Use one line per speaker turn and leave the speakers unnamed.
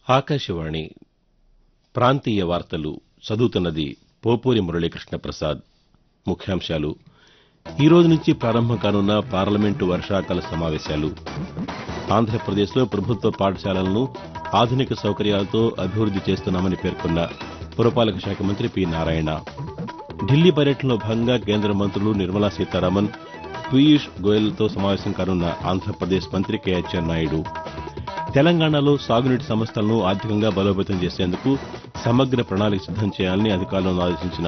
ఆకాశవాణి ప్రాంతీయ వార్తలు చదువుతున్నది పోపూరి మురళీకృష్ణ ప్రసాద్ ముఖ్యాంశాలు ఈ రోజు నుంచి ప్రారంభం కానున్న పార్లమెంటు వర్షాకాల సమావేశాలు ఆంధ్రప్రదేశ్లో ప్రభుత్వ పాఠశాలలను ఆధునిక సౌకర్యాలతో అభివృద్ది చేస్తున్నామని పేర్కొన్న పురపాలక శాఖ మంత్రి పి నారాయణ ఢిల్లీ పర్యటనలో భాగంగా కేంద్ర మంత్రులు నిర్మలా సీతారామన్ పీయూష్ గోయల్తో సమావేశం కానున్న ఆంధ్రప్రదేశ్ మంత్రి కె అచ్చెన్నాయుడు తెలంగాణలో సాగునీటి సంస్థలను ఆర్థికంగా బలోపేతం చేసేందుకు సమగ్ర ప్రణాళిక సిద్దం చేయాలని అధికారులను ఆదేశించిన